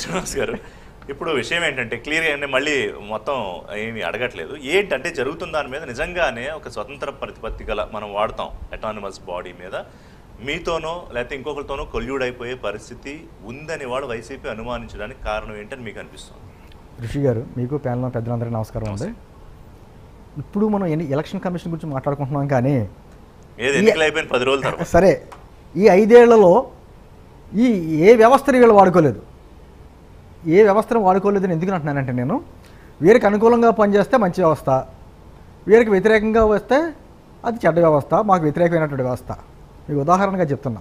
శ్రీనివాస్ గారు ఇప్పుడు విషయం ఏంటంటే క్లియర్గా ఏంటంటే మళ్ళీ మొత్తం ఏమి అడగట్లేదు ఏంటంటే జరుగుతున్న దాని మీద నిజంగానే ఒక స్వతంత్ర ప్రతిపత్తి గల మనం వాడతాం అటానమస్ బాడీ మీద మీతోనో లేకపోతే ఇంకొకరితోనో కొల్యూడ్ అయిపోయే పరిస్థితి ఉందని వాడు వైసీపీ అనుమానించడానికి కారణం ఏంటని మీకు అనిపిస్తుంది ఋషి గారు మీకు ప్యానల్ పెద్దలందరికీ నమస్కారం అండి ఇప్పుడు మనం ఎన్ని ఎలక్షన్ కమిషన్ గురించి మాట్లాడుకుంటున్నాం కానీ ఏది ఎన్నికలు అయిపోయిన పది రోజుల తర్వాత సరే ఈ ఐదేళ్లలో ఈ ఏ వ్యవస్థని వీళ్ళు వాడుకోలేదు ఏ వ్యవస్థను వాడుకోలేదని ఎందుకు అంటున్నానంటే నేను వీరికి అనుకూలంగా పనిచేస్తే మంచి వ్యవస్థ వీరికి వ్యతిరేకంగా వస్తే అది చెడ్డ వ్యవస్థ మాకు వ్యతిరేకమైనటువంటి వ్యవస్థ మీకు ఉదాహరణగా చెప్తున్నా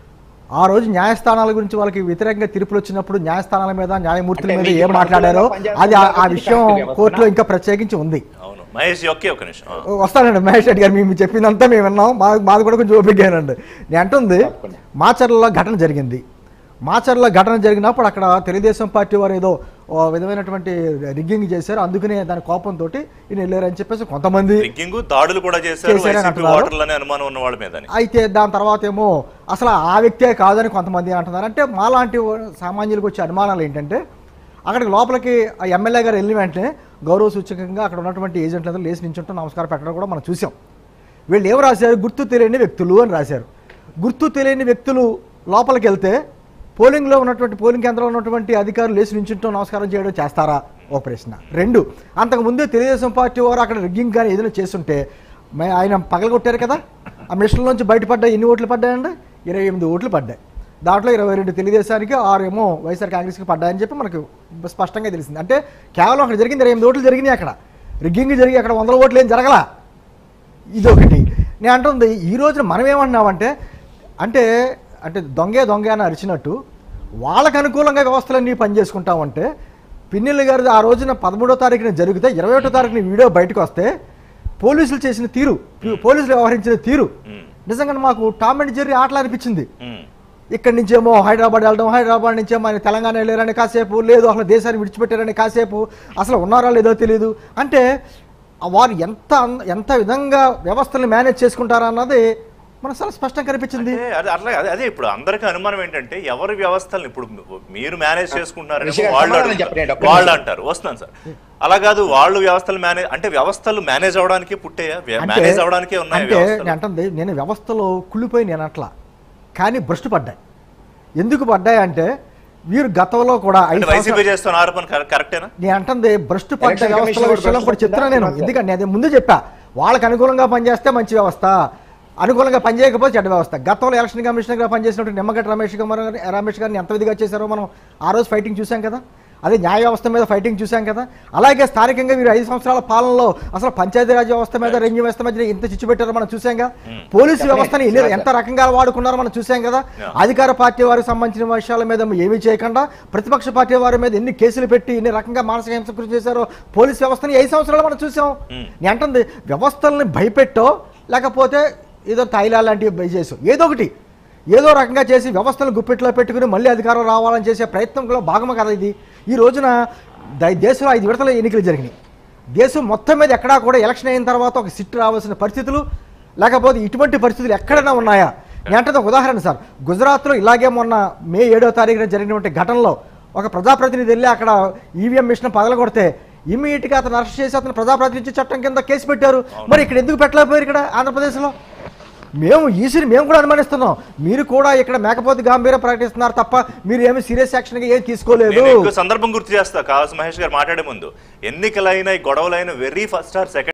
ఆ రోజు న్యాయస్థానాల గురించి వాళ్ళకి వ్యతిరేకంగా తీర్పులు వచ్చినప్పుడు న్యాయస్థానాల మీద న్యాయమూర్తుల అంటే మీద మీకు ఏం మాట్లాడారో పనిచేస్తున్న అది ఆ- ఆ వ్యవస్థ విషయం వ్యవస్థనా? కోర్టులో ఇంకా ప్రత్యేకించి ఉంది అవును మహేష్ ఒకే ఒక నిమిషం ఆ. వస్తానండి మహేష్ రెడ్డి గారు మేము చెప్పిందంతా మేము విన్నాం మా మాది కూడా కొంచెం ఓపికగానండి నేను అంటుంది తప్పకుండా. మాచర్లలో ఘటన జరిగింది మాచర్ల ఘటన జరిగినప్పుడు అక్కడ తెలుగుదేశం పార్టీ వారు ఏదో ఓ విధమైనటువంటి రిగ్గింగ్ చేశారు అందుకనే దాని కోపంతో ఈయన వెళ్ళారని చెప్పేసి కొంతమంది రిగ్గింగ్ దాడులు కూడా చేశారు చేశారని వైసీపీ అంటున్నారు. ఓటర్లనే అనుమానం ఉన్న వాళ్ళ మీద అయితే దాని తర్వాత ఏమో అసలు ఆ వ్యక్తే కాదని కొంతమంది అంటున్నారు అంటే మాలాంటి సామాన్యులకు వచ్చే అనుమానాలు ఏంటంటే అక్కడికి లోపలికి ఆ ఎమ్మెల్యే గారు వెళ్ళిన వెంటనే గౌరవ సూచకంగా అక్కడ ఉన్నటువంటి ఏజెంట్లందరూ లేచి నించుంటూ నమస్కారం పెట్టడం కూడా మనం చూసాం వీళ్ళు ఏం రాశారు గుర్తు తెలియని వ్యక్తులు అని రాశారు గుర్తు తెలియని వ్యక్తులు లోపలికి వెళ్తే పోలింగ్లో ఉన్నటువంటి పోలింగ్ కేంద్రంలో ఉన్నటువంటి అధికారులు లేచి నించుంటూ నమస్కారం చేయడం చేస్తారా ఒక ప్రశ్న రెండు అంతకుముందే తెలుగుదేశం పార్టీ వారు అక్కడ రిగ్గింగ్ కానీ ఏదైనా చేస్తుంటే మే- ఆయన పగలగొట్టారు కదా ఆ మిషన్లోంచి బయటపడ్డాయి ఎన్ని ఓట్లు పడ్డాయండి ఇరవై ఎనిమిది ఓట్లు పడ్డాయి దాంట్లో ఇరవై రెండు తెలుగుదేశానికి ఆరు ఏమో వైఎస్ఆర్ కాంగ్రెస్కి పడ్డాయని చెప్పి మనకు స్పష్టంగా తెలిసింది అంటే కేవలం అక్కడ జరిగింది ఇరవై ఎనిమిది ఓట్లు జరిగినాయి అక్కడ రిగ్గింగ్ జరిగి అక్కడ వందల ఓట్లు ఏం జరగలా ఇదొకటి నేను అంటుంది ఈ రోజున మనం ఏమంటున్నామంటే అంటే అంటే దొంగే దొంగ అని అరిచినట్టు వాళ్ళకు అనుకూలంగా వ్యవస్థలన్నీ పనిచేసుకుంటామంటే పిన్నెల్లి గారి ఆ రోజున పదమూడో తారీఖున జరిగితే ఇరవై ఒకటో తారీఖున వీడియో బయటకు వస్తే పోలీసులు చేసిన తీరు పోలీసులు వ్యవహరించిన తీరు ఉమ్, నిజంగా మాకు టామ్ అండ్ జెర్రీ ఆటలు అనిపించింది ఉమ్. ఇక్కడి నుంచేమో హైదరాబాద్ వెళ్ళడం హైదరాబాద్ నుంచేమో ఆయన తెలంగాణ వెళ్ళారని కాసేపు లేదు అసలు దేశాన్ని విడిచిపెట్టారని కాసేపు అసలు ఉన్నారా లేదో తెలియదు అంటే ఆ వారు ఎంత అన్- ఎంత విధంగా వ్యవస్థల్ని మేనేజ్ చేసుకుంటారా అన్నది మనకు చాలా స్పష్టంగా కనిపించింది అంటే అదే అట్లా అదే అదే ఇప్పుడు అందరికీ అనుమానం ఏంటంటే ఎవరి వ్యవస్థలను ఇప్పుడు మీరు మేనేజ్ చేసుకుంటున్నారని రిషి గారు వాళ్ళు సమాధానం అడుగుతారు. చెప్పండి, ఒక్క వాళ్ళు నిమిషం. అంటారు వస్తున్నాను సార్ అలా కాదు వాళ్ళు వ్యవస్థలు మేనేజ్ అంటే వ్యవస్థలు మేనేజ్ అవడానికి పుట్టాయా అంటే మేనేజ్ అవడానికే ఉన్నాయి అంటే వ్యవస్థలు. నేను అంటుంది నేను వ్యవస్థలో కుళ్ళిపోయి నేను అట్లా కానీ భ్రష్టు పడ్డాయి ఎందుకు పడ్డాయి అంటే వీరు గతంలో కూడా ఐదు అంటే వైసీపీ సంవత్సరాలు- చేస్తున్న ఆరోపణ కర- కరెక్టేనా నేను అంటుంది భ్రష్టు పడ్డ ఎలక్షన్ వ్యవస్థల కమిషన్ కూడా విషయంలో కూడా భ్రష్టు చెప్తున్నా నేను పడ్డా? ఎందుకంటే అదే ముందు చెప్పా వాళ్ళకి అనుకూలంగా పనిచేస్తే మంచి వ్యవస్థ అనుకూలంగా పనిచేయకపోతే చెడ్డ వ్యవస్థ గతంలో ఎలక్షన్ కమిషనర్గా పనిచేసినట్టు నిమ్మగడ్డ రమేష్ గారు రమేష్ గారిని ఎంత విధిగా చేశారో మనం ఆ రోజు ఫైటింగ్ చూసాం కదా అదే న్యాయ వ్యవస్థ మీద ఫైటింగ్ చూసాం కదా అలాగే స్థానికంగా వీరు ఐదు సంవత్సరాల పాలనలో అసలు పంచాయతీరాజ్ వ్యవస్థ మీద రెవెన్యూ వ్యవస్థ మధ్య ఇంత చిచ్చు పెట్టారో మనం చూసాం కదా పోలీసు చెప్పండి. వ్యవస్థని ఎన్ని- ఎంత రకంగా వాడుకున్నారో మనం చూసాం కదా Yeah. అధికార పార్టీ వారికి సంబంధించిన విషయాల మీద ఏమీ చేయకుండా ప్రతిపక్ష పార్టీ వారి మీద ఎన్ని కేసులు పెట్టి ఎన్ని రకంగా మానసిక హింస గురి చేశారో పోలీస్ వ్యవస్థని ఐదు సంవత్సరాలు మనం చూసాం Hmm. నేను అంటుంది వ్యవస్థల్ని భయపెట్టో లేకపోతే ఏదో తైలా లాంటివి భయ చేసో ఏదో ఒకటి ఏదో రకంగా చేసి వ్యవస్థను గుప్పెట్లో పెట్టుకుని మళ్ళీ అధికారం రావాలని చేసే ప్రయత్నంలో భాగమే కదా ఇది ఈ రోజున ద- దేశంలో ఐదు విడతల ఎన్నికలు జరిగినాయి దేశం మొత్తం మీద ఎక్కడా కూడా ఎలక్షన్ అయిన తర్వాత ఒక సిట్ రావాల్సిన పరిస్థితులు లేకపోతే ఇటువంటి పరిస్థితులు ఎక్కడైనా ఉన్నాయా నేను అంటే ఒక ఉదాహరణ సార్ గుజరాత్లో ఇలాగే మొన్న మే ఏడో తారీఖున జరిగినటువంటి ఘటనలో ఒక ప్రజాప్రతినిధి వెళ్ళి అక్కడ ఈవీఎం మిషన్ పగలగొడితే ఇమీడియట్గా అతను అరెస్ట్ చేసి అతను ప్రజాప్రతినిధి చట్టం కింద కేసు పెట్టారు మరి ఇక్కడ ఎందుకు పెట్టలేకపోయారు ఇక్కడ ఆంధ్రప్రదేశ్లో మేము ఈసీని మేము కూడా అనుమానిస్తున్నాం మీరు కూడా ఇక్కడ మేకపోతే గాంభీర్యం ప్రకటిస్తున్నారు తప్ప మీరు ఏమి సీరియస్ యాక్షన్గా ఏం తీసుకోలేదు నేను ఇంకో సందర్భం గుర్తు చేస్తా కావాల్సిన మహేష్ గారు మాట్లాడే ముందు ఎన్నికలైన ఈ గొడవలైన వెరీ ఫస్ట్ ఆర్ సెకండ్